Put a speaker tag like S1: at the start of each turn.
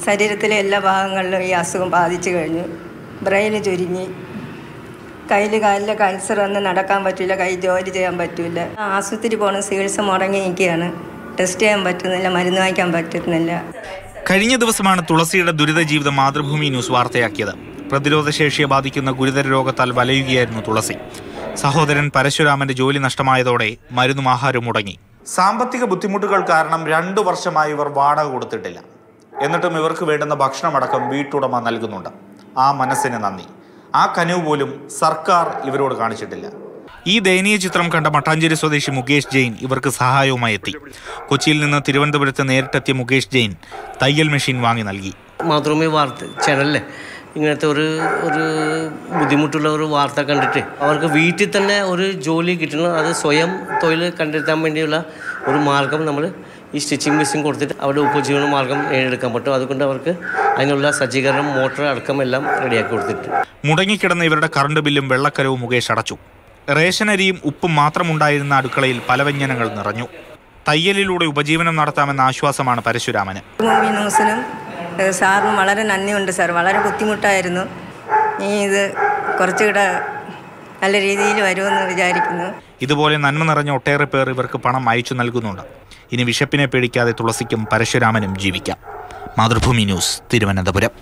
S1: ശരീരത്തിലെ എല്ലാ ഭാഗങ്ങളിലും ഈ അസുഖം ബാധിച്ചു കഴിഞ്ഞു ബ്രെയിന് ചുരുങ്ങി കയ്യിൽ കാലിലെ കൾസർ വന്ന് നടക്കാൻ പറ്റില്ല കൈ ജോലി ചെയ്യാൻ പറ്റില്ല ആശുപത്രി പോകണം ചികിത്സ മുടങ്ങി നിൽക്കുകയാണ് ടെസ്റ്റ് ചെയ്യാൻ പറ്റുന്നില്ല മരുന്ന് വാങ്ങിക്കാൻ പറ്റുന്നില്ല
S2: കഴിഞ്ഞ ദിവസമാണ് തുളസിയുടെ ദുരിത ജീവിതം മാതൃഭൂമി ന്യൂസ് വാർത്തയാക്കിയത് പ്രതിരോധശേഷിയെ ബാധിക്കുന്ന ഗുരുതര രോഗത്താൽ വലയുകയായിരുന്നു തുളസി സഹോദരൻ പരശുരാമന്റെ ജോലി നഷ്ടമായതോടെ മരുന്നും ആഹാരവും മുടങ്ങി സാമ്പത്തിക ബുദ്ധിമുട്ടുകൾ കാരണം രണ്ടു വർഷമായി ഇവർ വാടക കൊടുത്തിട്ടില്ല എന്നിട്ടും ഇവർക്ക് വേണ്ടുന്ന ഭക്ഷണമടക്കം വീട്ടുടമ നൽകുന്നുണ്ട് ആ മനസ്സിന് നന്ദി ആ കനിവ് പോലും സർക്കാർ ഇവരോട് കാണിച്ചിട്ടില്ല ഈ ദയനീയ ചിത്രം കണ്ട മട്ടാഞ്ചേരി സ്വദേശി മുകേഷ് ജെയിൻ ഇവർക്ക് സഹായവുമായി എത്തി കൊച്ചിയിൽ നിന്ന് തിരുവനന്തപുരത്ത് നേരിട്ടെത്തിയ മുകേഷ് ജെയിൻ തയ്യൽ മെഷീൻ വാങ്ങി നൽകി
S3: മാതൃഭൂമി വാർത്ത ചാനലിലെ ഇങ്ങനത്തെ ഒരു ഒരു ബുദ്ധിമുട്ടുള്ള ഒരു വാർത്ത കണ്ടിട്ട് അവർക്ക് വീട്ടിൽ തന്നെ ഒരു ജോലി കിട്ടണം അത് സ്വയം തൊഴിൽ കണ്ടെത്താൻ വേണ്ടിയുള്ള ഒരു മാർഗം നമ്മൾ ഈ സ്റ്റിച്ചിങ് മെഷീൻ കൊടുത്തിട്ട് അവരുടെ ഉപജീവന മാർഗം നേടിയെടുക്കാൻ പറ്റും അതുകൊണ്ട് അവർക്ക് അതിനുള്ള സജ്ജീകരണം മോട്ടർ അടക്കം എല്ലാം റെഡിയാക്കി കൊടുത്തിട്ട്
S2: മുടങ്ങിക്കിടന്ന ഇവരുടെ കറണ്ട് ബില്ലും വെള്ളക്കരവും മുകേഷ് അടച്ചു റേഷനരിയും ഉപ്പും മാത്രമുണ്ടായിരുന്ന അടുക്കളയിൽ പല വ്യഞ്ജനങ്ങൾ നിറഞ്ഞു തയ്യലിലൂടെ ഉപജീവനം നടത്താമെന്ന ആശ്വാസമാണ് പരശുരാമന്
S1: മൂവി ന്യൂസിനും ഏഹ് സാറിനും വളരെ നന്ദിയുണ്ട് സാർ വളരെ ബുദ്ധിമുട്ടായിരുന്നു ഈ ഇത് കുറച്ചുകൂടെ നല്ല രീതിയിൽ വരുമെന്ന് വിചാരിക്കുന്നു
S2: ഇതുപോലെ നന്മ നിറഞ്ഞ ഒട്ടേറെ പേർ ഇവർക്ക് പണം അയച്ചു നൽകുന്നുണ്ട് ഇനി വിശപ്പിനെ പേടിക്കാതെ തുളസിക്കും പരശുരാമനും ജീവിക്കാം മാതൃഭൂമി ന്യൂസ് തിരുവനന്തപുരം